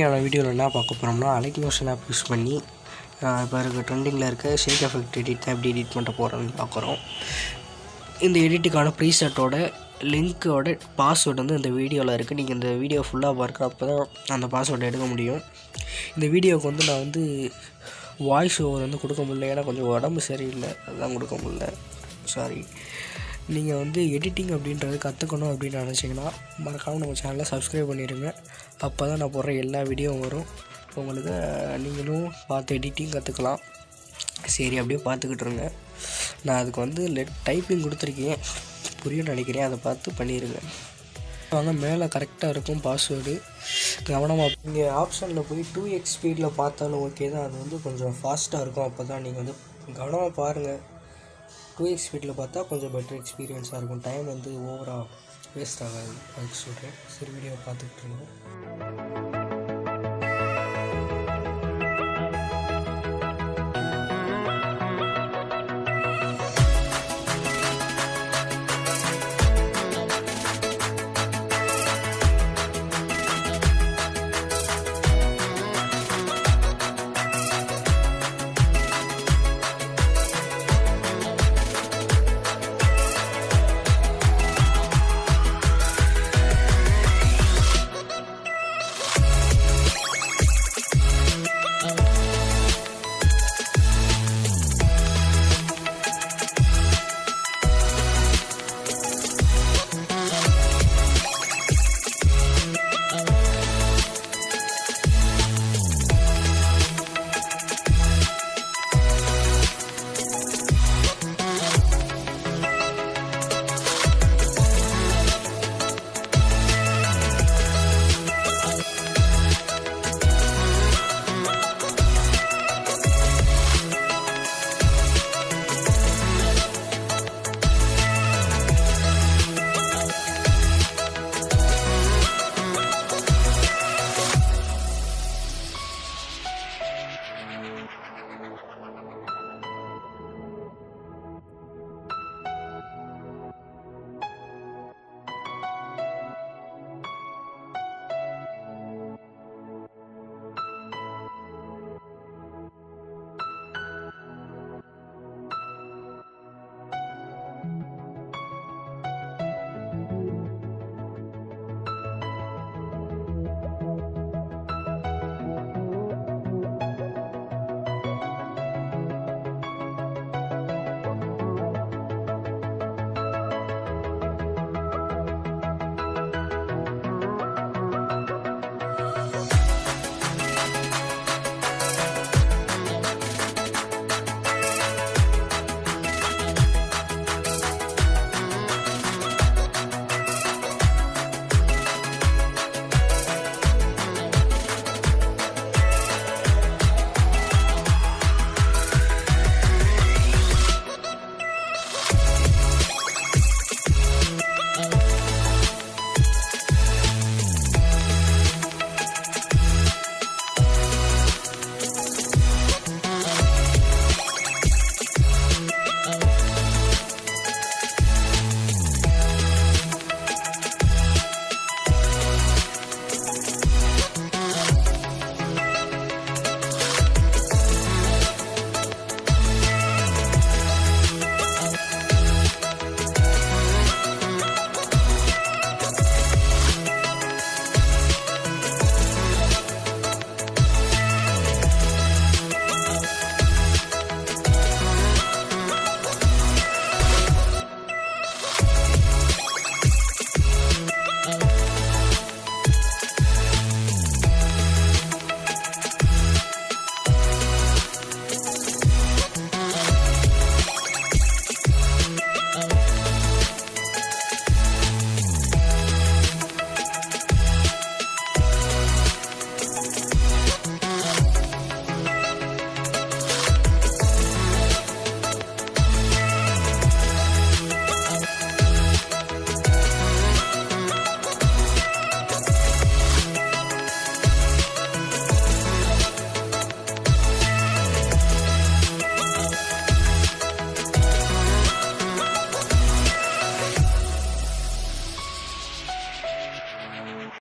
இன்றைக்கான வீடியோவில் என்ன பார்க்க போகிறோம்னா அலைக் மோஷன் ஆப் யூஸ் பண்ணி ஆஹ் இப்போ இருக்க ட்ரெண்டிங்கில் இருக்க ஷேக் எஃபெக்ட் எடிட் எப்படி எடிட் பண்ண போகிறோம்னு பார்க்குறோம் இந்த எடிட்டுக்கான ப்ரீசெட்டோட லிங்க்கோட பாஸ்வேர்டு வந்து இந்த வீடியோவில் இருக்குது நீங்கள் இந்த வீடியோ ஃபுல்லாக பார்க்குற அப்போ தான் அந்த பாஸ்வேர்டை எடுக்க முடியும் இந்த வீடியோவுக்கு வந்து நான் வந்து வாய்ஸ் ஓவர் வந்து கொடுக்க முடியல ஏன்னா கொஞ்சம் உடம்பு சரியில்லை அதான் கொடுக்க முடியல சாரி நீங்கள் வந்து எடிட்டிங் அப்படின்றது கற்றுக்கணும் அப்படின்னு நினச்சிங்கன்னா மறக்காமல் நம்ம சேனலை சப்ஸ்கிரைப் பண்ணிடுங்க அப்போ தான் நான் போடுற எல்லா வீடியோவும் வரும் உங்களுக்கு நீங்களும் பார்த்து எடிட்டிங் கற்றுக்கலாம் சரி அப்படியே பார்த்துக்கிட்டு இருங்க நான் அதுக்கு வந்து லெட் டைப்பிங் கொடுத்துருக்கேன் புரியும் நினைக்கிறேன் அதை பார்த்து பண்ணிடுங்க வாங்க மேலே கரெக்டாக இருக்கும் பாஸ்வேர்டு கவனமாக இங்கே ஆப்ஷனில் போய் டூ எக்ஸ் ஸ்பீடில் பார்த்தாலும் ஓகே தான் அது வந்து கொஞ்சம் ஃபாஸ்ட்டாக இருக்கும் அப்போ தான் நீங்கள் வந்து கவனமாக பாருங்கள் டூ எக்ஸ் ஸ்பீடில் பார்த்தா கொஞ்சம் பெட்டர் எக்ஸ்பீரியன்ஸாக இருக்கும் டைம் வந்து ஓவராக வேஸ்ட் ஆகாது அதுக்கு சொல்கிறேன் சரி வீடியோ பார்த்துக்கிட்டு இருக்கோம்